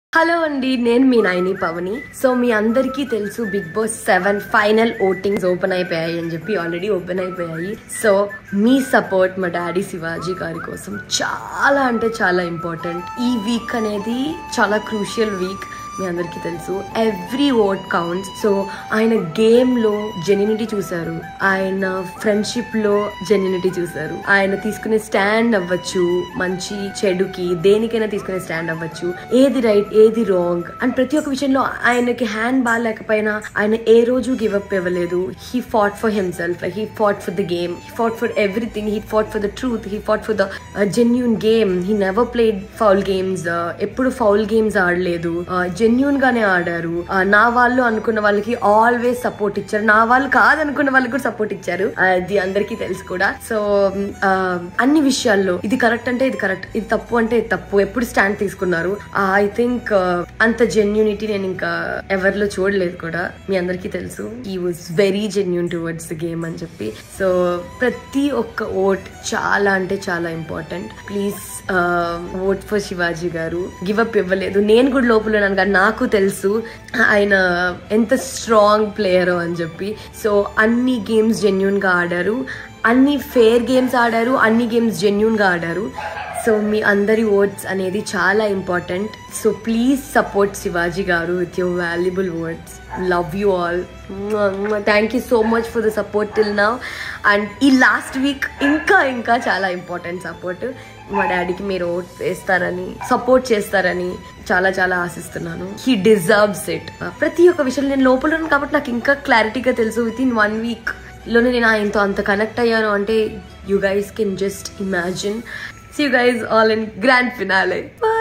hello అండి నేను మీ Naini పవని so మీ అందరికీ తెలుసు Bigg Boss seven final votings open అయిపోయాయి అని చెప్పి ఆల్రెడీ ఓపెన్ అయిపోయాయి సో మీ సపోర్ట్ మా డాడీ శివాజీ గారి కోసం చాలా అంటే చాలా ఇంపార్టెంట్ ఈ వీక్ అనేది చాలా క్రూషియల్ వీక్ మీ అందరికీ తెలుసు ఎవ్రీ ఓట్ కౌంట్స్ సో ఆయన గేమ్ లో జెన్యునిటీ చూశారు ఆయన ఫ్రెండ్షిప్ లో జెన్యునిటీ చూశారు ఆయన తీసుకునే స్టాండ్ అవ్వచ్చు మంచి చెడుకి దేనికైనా తీసుకునే స్టాండ్ అవ్వచ్చు ఏది రైట్ ఏది రాంగ్ అండ్ ప్రతి ఒక్క విషయంలో ఆయనకి హ్యాండ్ బాగాలేకపోయినా ఆయన ఏ రోజు గివ్ అప్ ఇవ్వలేదు he fought for himself he fought for the game he fought for everything he fought for the truth he fought for the genuine game he never played foul games ఎప్పుడు foul games ఆడలేదు genuine గానే ఆడారు Uh, నా వాళ్ళు అనుకున్న వాళ్ళకి always support ఇచ్చారు నా వాళ్ళు కాదనుకున్న వాళ్ళకి కూడా సపోర్ట్ ఇచ్చారు అది అందరికీ తెలుసు కూడా సో అన్ని విషయాల్లో ఇది కరెక్ట్ అంటే ఇది కరెక్ట్ ఇది తప్పు అంటే ఇది తప్పు ఎప్పుడు స్టాండ్ తీసుకున్నారు ఐ థింక్ అంత జెన్యూనిటీ నేను ఇంకా ఎవరిలో చూడలేదు కూడా మీ అందరికీ తెలుసు he was very genuine towards the game అని చెప్పి సో ప్రతి ఒక్క ఓట్ చాలా అంటే చాలా important please vote for Shivaji గారు గివ్ అప్ ఇవ్వలేదు నేను కూడా లోపల ఉన్నాను కానీ నాకు తెలుసు ఆయన ఎంత స్ట్రాంగ్ ప్లేయరో అని చెప్పి సో అన్ని గేమ్స్ జెన్యున్ గా ఆడారు అన్ని ఫేర్ గేమ్స్ ఆడారు అన్ని గేమ్స్ జెన్యున్ గా ఆడారు సో మీ అందరి ఓట్స్ అనేది చాలా important so please support Shivaji గారు with your valuable words love you all thank you so much for the support till now and ఈ లాస్ట్ వీక్ ఇంకా ఇంకా చాలా ఇంపార్టెంట్ సపోర్ట్ మా డాడీకి మీరు ఓట్ వేస్తారని సపోర్ట్ చేస్తారని చాలా చాలా ఆశిస్తున్నాను హీ డిజర్వ్స్ ఇట్ ప్రతి ఒక్క విషయంలో నేను లోపల ఉన్నాను కాబట్టి నాకు ఇంకా క్లారిటీగా తెలుసు విత్ ఇన్ వన్ వీక్ లోనే నేను ఆయనతో అంత కనెక్ట్ అయ్యాను అంటే you guys can just imagine see you guys all in grand finale bye